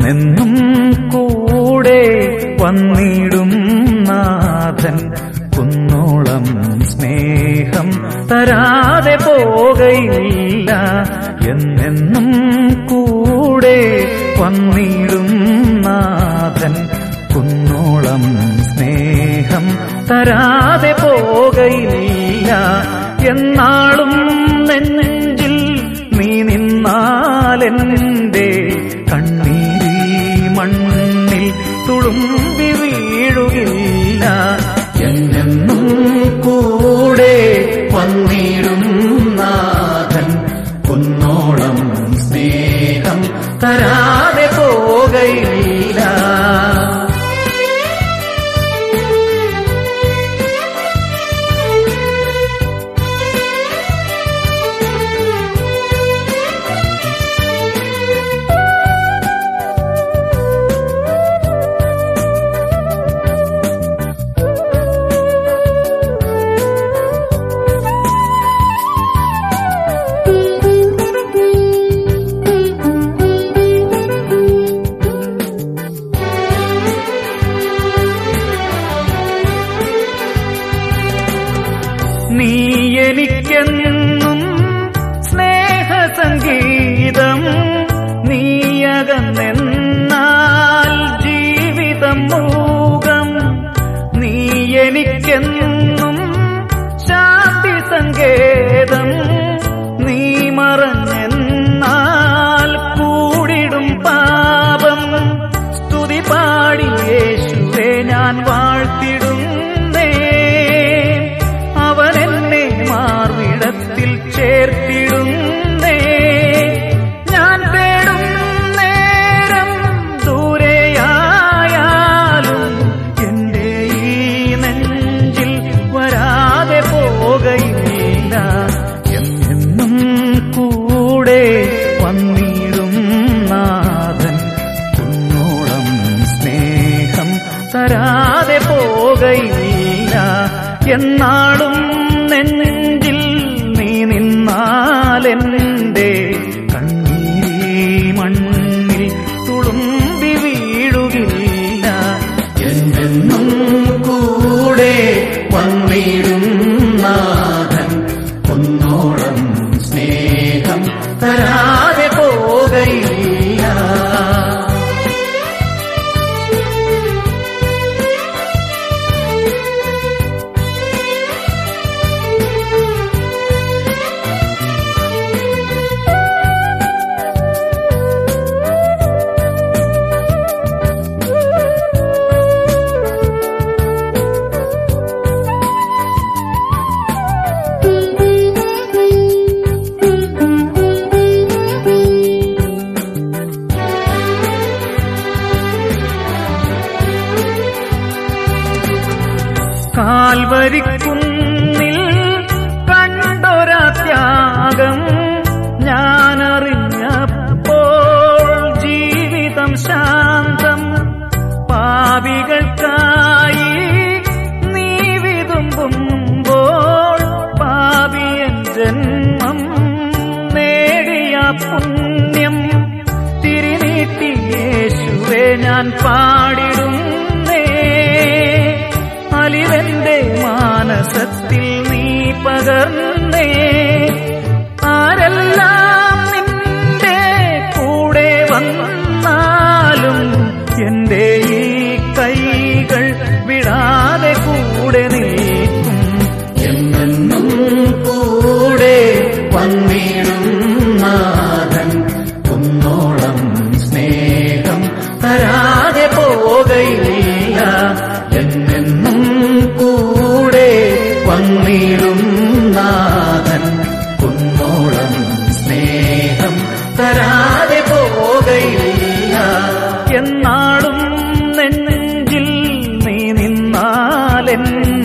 എന്നെന്നും കൂടെ വന്നിടും നാഥൻ കുന്നോളം സ്നേഹം തരാതെ പോകയില്ല എന്നെന്നും കൂടെ വന്നിടും നാഥൻ കുന്നോളം സ്നേഹം തരാതെ പോകയില്ല എന്നാളും നെഞ്ചിൽ നീ നിന്നാലെന്റെ കണ്ണീരി മണ്ണിൽ തുളുമ്പി വീഴുകില്ല എന്നെന്നും കൂടെ വന്നിടും നാഥൻ കുന്നോളം സ്നേഹം തരാതെ പോകയില്ല നീ എനിക്കെന്നും സ്നേഹസംഗീതം നീയകന്നെന്നാൽ ജീവിതം മൂകം നീ എനിക്കെന്നും ശാന്തി സങ്കേതം നീ മറഞ്ഞെന്നാൽ കൂടിടും പാപം സ്തുതി പാടി യേശുവെ ഞാൻ വാഴ്ത്തിടുന്നേ അവൻ എന്നെ മാർവിടത്തിൽ ചേർത്തിടുന്നേ ഞാൻ തേടും നേരം ദൂരെയായാലും എന്റെ ഈ നെഞ്ചിൽ വരാതെ പോകയില്ല എന്നെന്നും കൂടെ വന്നിടും നാഥൻ കുന്നോളം സ്നേഹം തരാതെ പോകയില്ല എന്നാളും നെഞ്ചിൽ നീ നിന്നാലെന്റെ കണ്ണീരി മണ്ണിൽ തുളുമ്പി വീഴുകില്ല എന്നെന്നും കൂടെ വന്നിടും നാഥൻ കുന്നോളം സ്നേഹം തരാതെ പോകയില്ല കാൽവരിക്കുന്നിൽ കണ്ടൊരാ ത്യാഗം ഞാനറിഞ്ഞപ്പോൾ ജീവിതം ശാന്തം പാപികൾക്കായി നീ വിതുമ്പുമ്പോൾ പാപിയൻ ജന്മം നേടിയ പുണ്യം തിരിനീട്ടി യേശുവെ ഞാൻ പാടിടുന്നേ അലിവന്റെ മാനസത്തിൽ നീ പകർന്നേ ആരെല്ലാം നിന്റെ കൂടെ വന്നാലും എന്റെ ഈ കൈകൾ വിടാതെ കൂടെ നീക്കും എന്നെന്നും കൂടെ വന്നിടും നാഥൻ കുന്നോളം സ്നേഹം തരാതെ പോകയില്ല എന്നെന്നും കൂടെ വന്നിടും നാഥൻ കുന്നോളം സ്നേഹം തരാതെ പോകയില്ല എന്നാളും നെഞ്ചിൽ നീ നിന്നാലെൻ